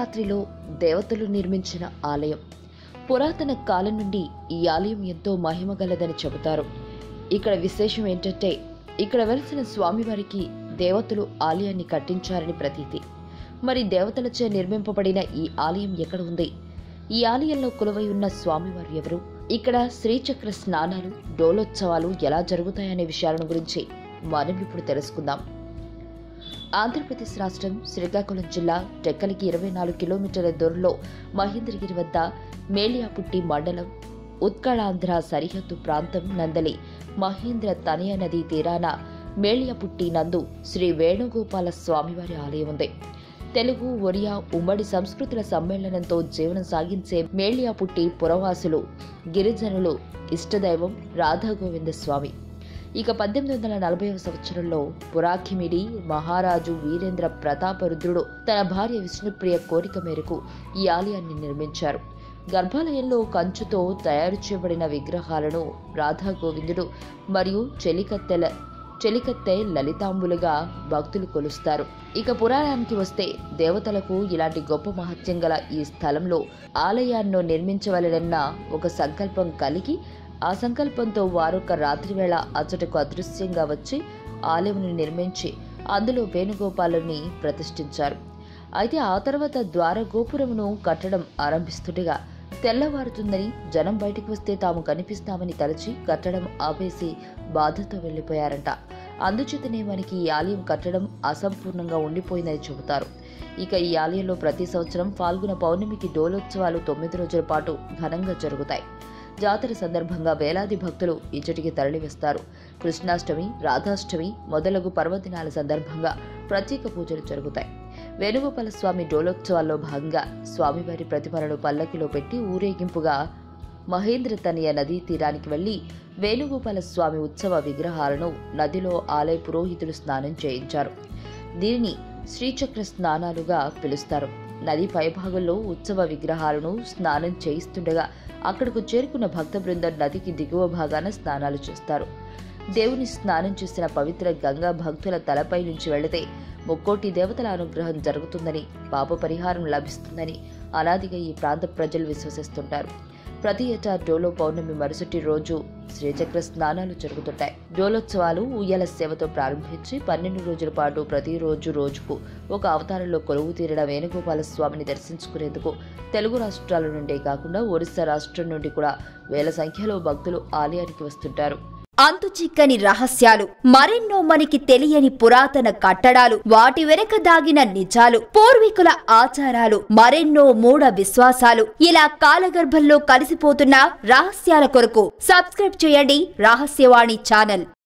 శివరాత్రిలో దేవతలు నిర్మించిన ఆలయం పురాతన కాలం నుండి ఈ ఆలయం ఎంతో మహిమగలదని చెబుతారు ఇక్కడ విశేషం ఏంటంటే ఇక్కడ వెలిసిన స్వామివారికి దేవతలు ఆలయాన్ని కట్టించారని ప్రతీతి మరి దేవతలచే నిర్మింపబడిన ఈ ఆలయం ఎక్కడ ఉంది ఈ ఆలయంలో కొలువై ఉన్న స్వామివారు ఎవరు ఇక్కడ శ్రీచక్ర స్నానాలు డోలోత్సవాలు ఎలా జరుగుతాయనే విషయాలను గురించి మనం ఇప్పుడు తెలుసుకుందాం ఆంధ్రప్రదేశ్ రాష్ట్రం శ్రీకాకుళం జిల్లా టెక్కలికి ఇరవై నాలుగు కిలోమీటర్ల దూరంలో మహేంద్రగిరి వద్ద మేలియాపుట్టి మండలం ఉత్కళాంధ్ర సరిహద్దు ప్రాంతం నందలి మహేంద్ర తనయ నదీ తీరాన మేలియాపుట్టి నందు శ్రీ వేణుగోపాల స్వామివారి ఆలయం ఉంది తెలుగు ఒరియా ఉమ్మడి సంస్కృతుల సమ్మేళనంతో జీవనం సాగించే మేలియాపుట్టి పురవాసులు గిరిజనులు ఇష్టదైవం రాధాగోవింద స్వామి ఇక పద్దెనిమిది వందల నలభైవ సంవత్సరంలో పురాఖిమిడి మహారాజు వీరేంద్ర ప్రతాపరుద్రుడు తన భార్య విష్ణుప్రియ కోరిక మేరకు ఈ ఆలయాన్ని నిర్మించారు గర్భాలయంలో కంచుతో తయారు చేయబడిన విగ్రహాలను రాధా గోవిందుడు మరియు చెలికత్తెల చెలికత్తె లలితాంబులుగా భక్తులు కొలుస్తారు ఇక పురాణానికి వస్తే దేవతలకు ఇలాంటి గొప్ప మహత్యం గల ఈ స్థలంలో ఆలయాన్ని నిర్మించవలనన్న ఒక సంకల్పం కలిగి ఆ సంకల్పంతో వారొక రాత్రివేళ అచ్చటకు అదృశ్యంగా వచ్చి ఆలయంను నిర్మించి అందులో వేణుగోపాలుని ప్రతిష్ఠించారు అయితే ఆ తర్వాత ద్వార గోపురమును కట్టడం ఆరంభిస్తుండగా తెల్లవారుతుందని జనం బయటకు వస్తే తాము కనిపిస్తామని తలచి కట్టడం ఆపేసి బాధతో వెళ్లిపోయారంట అందుచేతనే మనకి ఈ ఆలయం కట్టడం అసంపూర్ణంగా ఉండిపోయిందని చెబుతారు ఇక ఈ ఆలయంలో ప్రతి సంవత్సరం ఫాల్గుణ పౌర్ణమికి డోలోత్సవాలు తొమ్మిది రోజుల పాటు ఘనంగా జరుగుతాయి జాతర సందర్భంగా వేలాది భక్తులు ఇచ్చటికి తరలివస్తారు కృష్ణాష్టమి రాధాష్టమి మొదలగు పర్వదినాల సందర్భంగా ప్రత్యేక పూజలు జరుగుతాయి వేణుగోపాల స్వామి డోలోత్సవాల్లో భాగంగా స్వామివారి ప్రతిమలను పల్లకిలో పెట్టి ఊరేగింపుగా మహేంద్ర తనయ నదీ తీరానికి వెళ్లి వేణుగోపాల స్వామి ఉత్సవ విగ్రహాలను నదిలో ఆలయ పురోహితులు స్నానం చేయించారు దీనిని శ్రీచక్ర స్నానాలుగా పిలుస్తారు నది పైభాగంలో ఉత్సవ విగ్రహాలను స్నానం చేయిస్తుండగా అక్కడకు చేరుకున్న భక్త బృందం నదికి దిగువ భాగాన స్నానాలు చేస్తారు దేవుని స్నానం చేసిన పవిత్ర గంగా భక్తుల తలపై నుంచి వెళితే ముక్కోటి దేవతల అనుగ్రహం జరుగుతుందని పాప పరిహారం లభిస్తుందని అనాదిగా ఈ ప్రాంత ప్రజలు విశ్వసిస్తుంటారు ప్రతి ఏటా డోలో పౌర్ణమి మరుసటి రోజు శ్రీచక్ర స్నానాలు జరుగుతుంటాయి డోలోత్సవాలు ఉయ్యాల సేవతో ప్రారంభించి పన్నెండు రోజుల పాటు ప్రతిరోజు రోజుకు ఒక అవతారంలో కొలువు తీరిన వేణుగోపాల స్వామిని దర్శించుకునేందుకు తెలుగు రాష్ట్రాల నుండే కాకుండా ఒరిస్సా రాష్ట్రం నుండి కూడా వేల సంఖ్యలో భక్తులు ఆలయానికి వస్తుంటారు అంతు చిక్కని రహస్యాలు మరెన్నో మనకి తెలియని పురాతన కట్టడాలు వాటి వెనక దాగిన నిజాలు పూర్వీకుల ఆచారాలు మరెన్నో మూఢ విశ్వాసాలు ఇలా కాలగర్భంలో కలిసిపోతున్న రహస్యాల కొరకు సబ్స్క్రైబ్ చేయండి రహస్యవాణి ఛానల్